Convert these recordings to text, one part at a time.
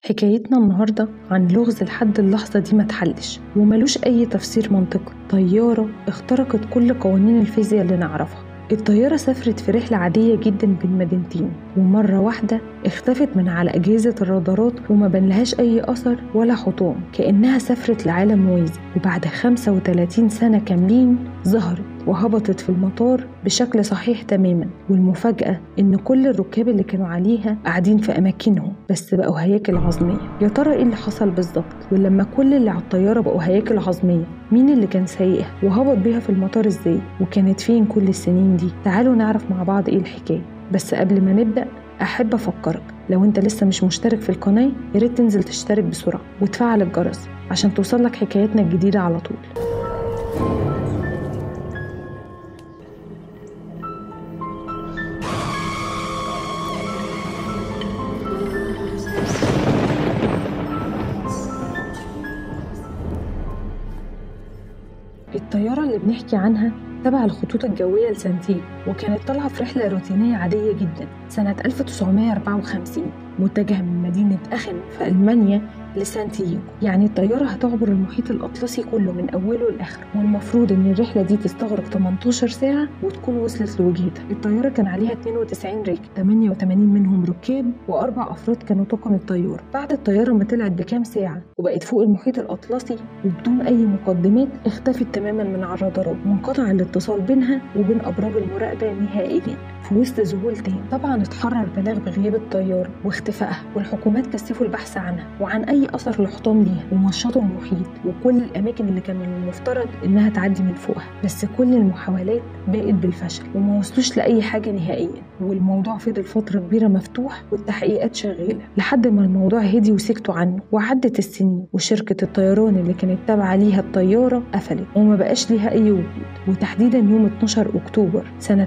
حكايتنا النهاردة عن لغز لحد اللحظة دي ما اتحلش وملوش أي تفسير منطقي طيارة اخترقت كل قوانين الفيزياء اللي نعرفها الطيارة سافرت في رحلة عادية جدا بين مدينتين ومرة واحدة اختفت من على أجهزة الرادارات وما بنلهاش أي أثر ولا حطام كأنها سافرت لعالم موازي وبعد 35 سنة كاملين ظهرت وهبطت في المطار بشكل صحيح تماما والمفاجأة إن كل الركاب اللي كانوا عليها قاعدين في أماكنهم بس بقوا هياكل عظمية يا ترى إيه اللي حصل بالظبط ولما كل اللي على الطيارة بقوا هياكل عظمية مين اللي كان سايقها وهبط بيها في المطار إزاي وكانت فين كل السنين دي تعالوا نعرف مع بعض إيه الحكاية بس قبل ما نبدأ أحب أفكرك لو أنت لسه مش مشترك في القناة ياريت تنزل تشترك بسرعة وتفعل الجرس عشان توصلك حكاياتنا الجديدة على طول الطيارة اللي بنحكي عنها تبع الخطوط الجوية لسانتيغو وكانت طالعة في رحلة روتينية عادية جدا سنة 1954 متجهة من مدينة أخن في ألمانيا لسانتياغو يعني الطيارة هتعبر المحيط الأطلسي كله من أوله لآخره والمفروض إن الرحلة دي تستغرق 18 ساعة وتكون وصلت لوجهتها الطيارة كان عليها 92 راكب 88 منهم ركاب وأربع أفراد كانوا طاقم الطيارة بعد الطيارة ما طلعت بكام ساعة وبقت فوق المحيط الأطلسي وبدون أي مقدمات اختفت تماما من على الرادارات وانقطع الاتصال بينها وبين أبراج المراقبة نهائيا في وسط ذهول تام طبعا اتحرر بلاغ بغياب الطيارة واختفائها والحكومات كثفوا البحث عنها وعن أي أثر لحطام ليها ومشطوا المحيط وكل الأماكن اللي كان من المفترض إنها تعدي من فوقها بس كل المحاولات بقت بالفشل وما وصلوش لأي حاجة نهائيا والموضوع فضل فترة كبيرة مفتوح والتحقيقات شغالة لحد ما الموضوع هدي وسكتوا عنه وعدت السنين وشركة الطيران اللي كانت تابعة ليها الطيارة قفلت وما بقاش ليها أي وجود وتحديدا يوم 12 أكتوبر سنة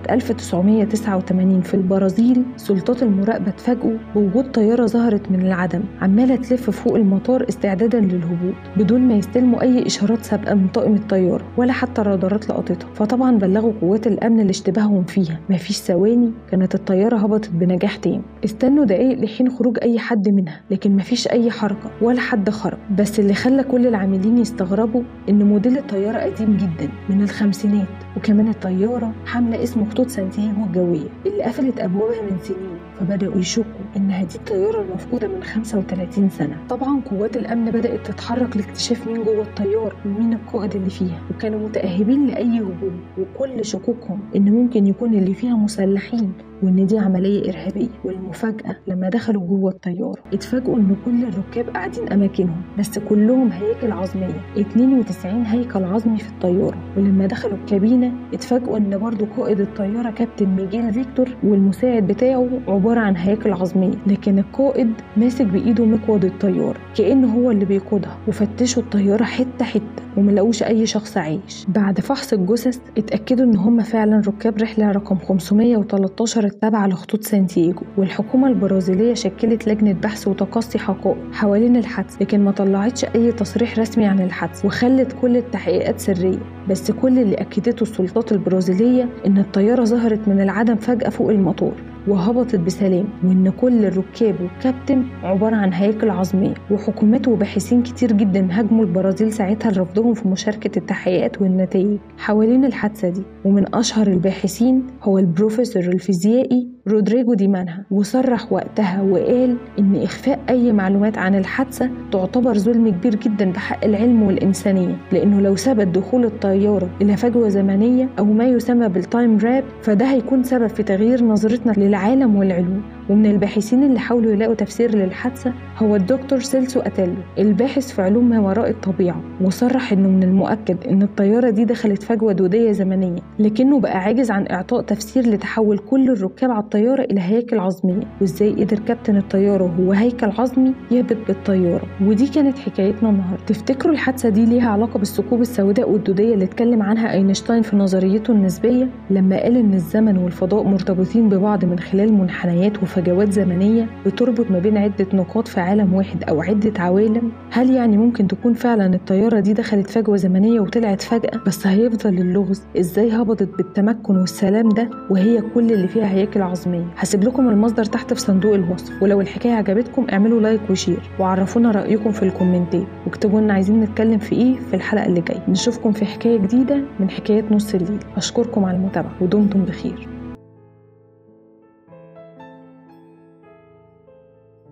1989 في البرازيل سلطات المراقبة اتفاجئوا بوجود طيارة ظهرت من العدم عمالة تلف فوق المطار استعدادا للهبوط بدون ما يستلموا أي إشارات سابقة من طاقم الطيارة ولا حتى الرادارات لقطتها فطبعا بلغوا قوات الأمن اللي اشتباههم فيها مفيش ثواني كانت الطيارة هبطت بنجاح تام استنوا دقايق لحين خروج أي حد منها لكن مفيش أي حركة ولا حد خرج بس اللي خلى كل العاملين يستغربوا إن موديل الطيارة قديم جدا من الخمسينات وكمان الطيارة حاملة اسم خطوط سانتياغو الجوية اللي قفلت أبوابها من سنين فبدأوا يشكوا إنها دي الطيارة المفقودة من 35 سنة طبعا قوات الأمن بدأت تتحرك لاكتشاف مين جوه الطيارة ومين القائد اللي فيها وكانوا متأهبين لأي هجوم وكل شكوكهم إن ممكن يكون اللي فيها مسلحين وإن دي عملية إرهابية والمفاجأة لما دخلوا جوه الطيارة اتفاجئوا إن كل الركاب قاعدين أماكنهم بس كلهم هياكل عظمية 92 هيكل عظمي في الطيارة ولما دخلوا الكابينة اتفاجئوا إن برضو قائد الطيارة كابتن ميجيل فيكتور والمساعد بتاعه عبارة عن هياكل عظمية لكن القائد ماسك بإيده مقود الطيارة كأنه هو اللي بيقودها وفتشوا الطيارة حتة حتة وملقوش أي شخص عايش بعد فحص الجثث اتأكدوا إن هم فعلا ركاب رحلة رقم 513 التابعة لخطوط سانتياغو والحكومة البرازيلية شكلت لجنة بحث وتقصي حقائق حوالين الحادث لكن ما طلعتش أي تصريح رسمي عن الحادث وخلت كل التحقيقات سرية بس كل اللي أكدته السلطات البرازيلية إن الطيارة ظهرت من العدم فجأة فوق المطار وهبطت بسلام وإن كل الركاب والكابتن عبارة عن هياكل عظمية وحكومات وباحثين كتير جدا هاجموا البرازيل ساعتها لرفضهم في مشاركة التحقيقات والنتائج حوالين الحادثة دي ومن أشهر الباحثين هو البروفيسور الفيزيائي رودريجو دي مانها وصرح وقتها وقال إن إخفاء أي معلومات عن الحادثة تعتبر ظلم كبير جدا بحق العلم والإنسانية لأنه لو ثبت دخول الطيارة إلى فجوة زمنية أو ما يسمى بالتايم راب فده هيكون سبب في تغيير نظرتنا للعالم والعلوم ومن الباحثين اللي حاولوا يلاقوا تفسير للحادثة هو الدكتور سيلسو أتيلو الباحث في علوم ما وراء الطبيعة وصرح إنه من المؤكد إن الطيارة دي دخلت فجوة دودية زمنية لكنه بقى عاجز عن إعطاء تفسير لتحول كل الركاب على الطيارة إلى هياكل عظمية وإزاي قدر كابتن الطيارة وهو هيكل عظمي يهبط بالطيارة ودي كانت حكايتنا النهاردة تفتكروا الحادثة دي ليها علاقة بالثقوب السوداء والدودية اللي اتكلم عنها أينشتاين في نظريته النسبية لما قال إن الزمن والفضاء مرتبطين ببعض من خلال منحنيات وفجوات فجوات زمنية بتربط ما بين عدة نقاط في عالم واحد أو عدة عوالم هل يعني ممكن تكون فعلا الطيارة دي دخلت فجوة زمنية وطلعت فجأة بس هيفضل اللغز إزاي هبطت بالتمكن والسلام ده وهي كل اللي فيها هياكل عظمية هسيب لكم المصدر تحت في صندوق الوصف ولو الحكاية عجبتكم اعملوا لايك وشير وعرفونا رأيكم في الكومنتات واكتبوا لنا عايزين نتكلم في ايه في الحلقة اللي جاية نشوفكم في حكاية جديدة من حكايات نص الليل أشكركم على المتابعة ودمتم بخير